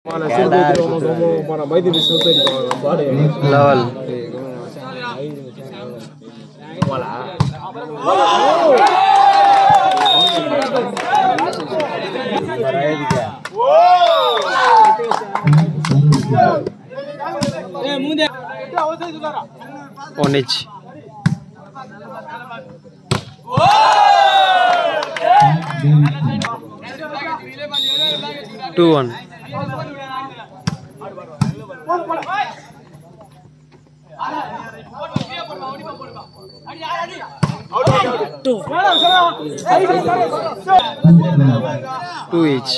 Mana surga itu ngomong ngomong mana baik di surga itu ngomong baru ya. Level one இச் two one two இச்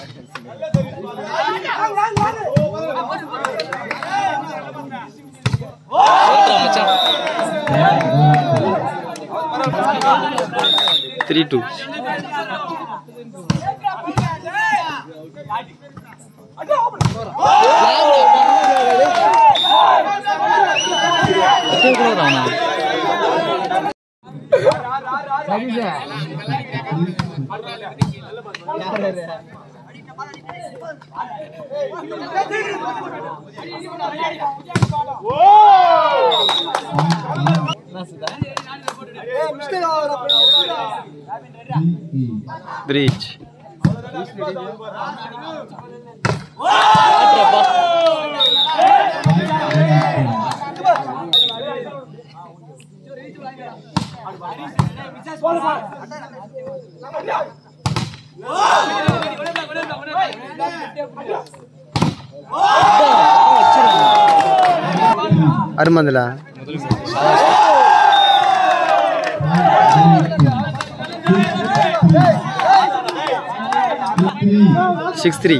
three two three இச் அருமந்திலா six three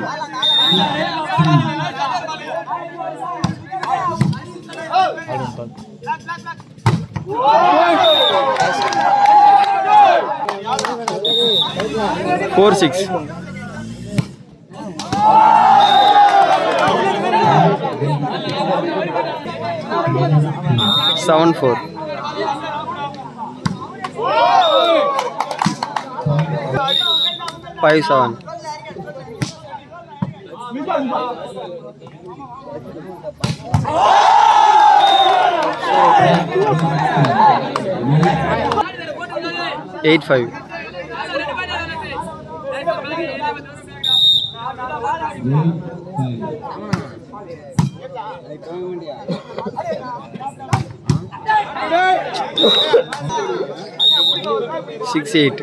four six seven four five seven eight five six eight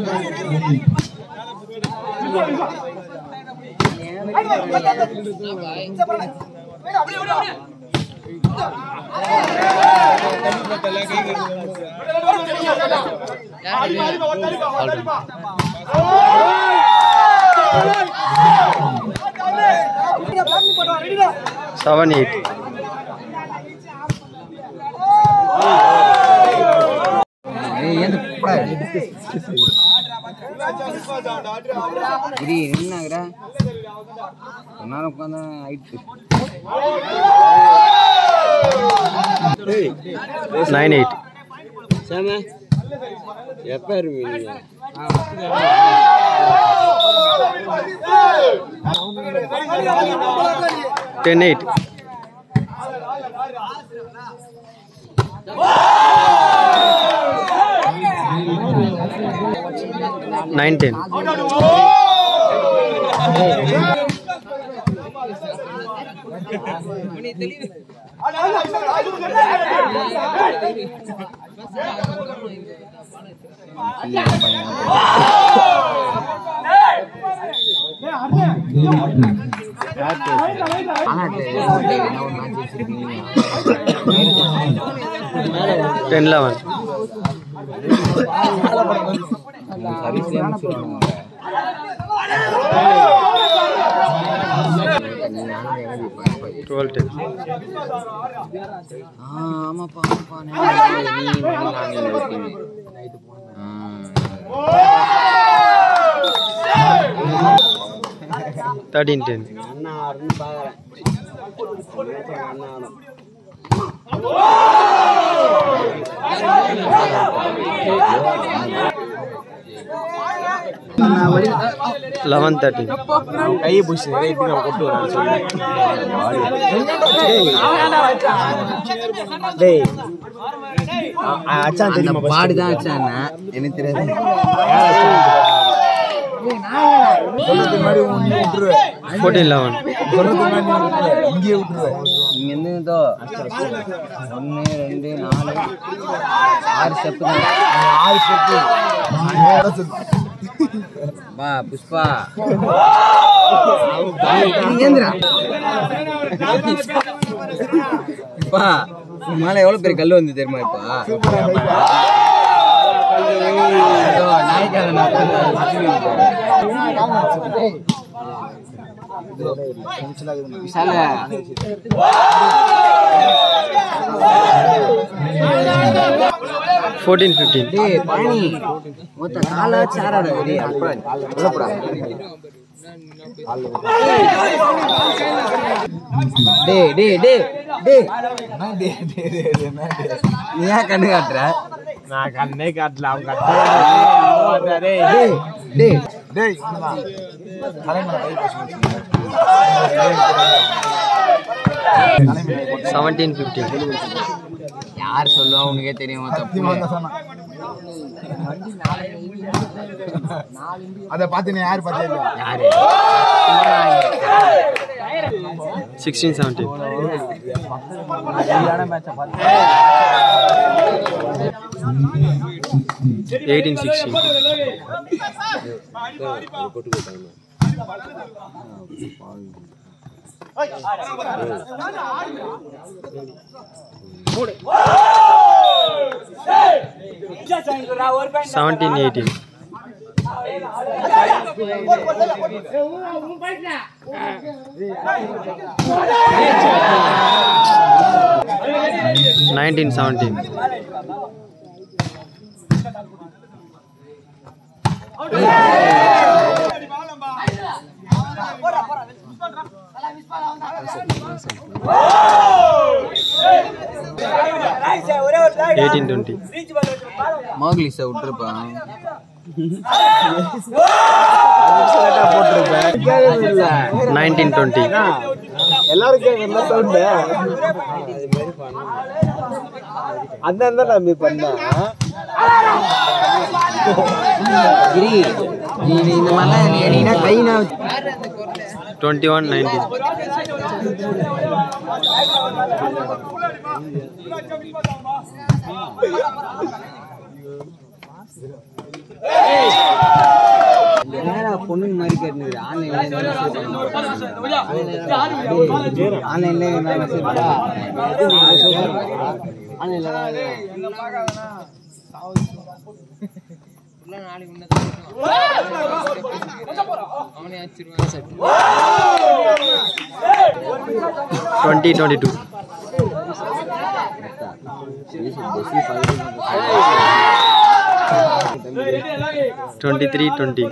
seven eight இது என்னங்கிற ஒன்னால உட்காந்து ஆயிடுச்சு nine eight சாம எப்ப இருப்பீங்க ten eight nine ten ten eleven twelve ten ஆமாப்பா ஆமாப்பா நீ நானே இருப்பீங்க தேர்ட்டீன் டென் அண்ணா ஆடுன்னு பாக்குறேன் அண்ணா ஆடும் லெவன் தேர்ட்டின் கையை பிடிச்சி இப்படி நம்ம கொண்டு வரோம் சொல்லி டேய் அ- அ- அச்சான் அந்த தெரியுமா பாடு தான் வச்சாண்ணா எனக்கு தெரியாது ஃபோர்டீன் லெவன் இங்க இருந்து இதோ ஒன்று ரெண்டு நாலு ஆறு ஸ்டெப்பு தான் ஆறு ஸ்டெப்பு வா புஷ்பா ஏந்திரா இப்பா உன் மேல எவ்வளவு பெரிய கல் வந்து தெரியுமா இப்பா இதோ, நாய்க்கால நான் விசால ஃபோர்டீன் ஃபிஃப்டீன் டேய் பழனி மொத்த கால வச்சு ஆறாட டேய் அப்பா உள்ள போடா டேய் டேய் டேய் டேய் நீ ஏன் கண்ணு காட்டுற நான் கண்ணே காட்டல அவன் கட்டே டேய் டேய் டேய் செவன்டீன் ஃபிஃப்டீன் யார் சொல்லுவா உனக்கே தெரியுமா தப்பு அத பாத்து யாரு பாத்தீங்க யாரு sixteen seventeen eighteen sixteen seventeen eighteen nineteen seventeen eighteen twenty Mowgli sir விட்டுருப்பான் நைன்டீன் டுவெண்ட்டி எல்லாரும் கேட்கற சவுண்ட் அதான் தான் நான் பண்ண கிரி நீ நீ இந்த மாதிரிலாம் நீ அடினா கை நான் டுவெண்ட்டி ஒன் நைன்டீன் என்னடா பொண்ணு மாதிரி கேட்டுனுக்குது ஆன்லைன்ல ஆன்லைன்ல ஆன்லைன்ல twenty twenty two twenty three twenty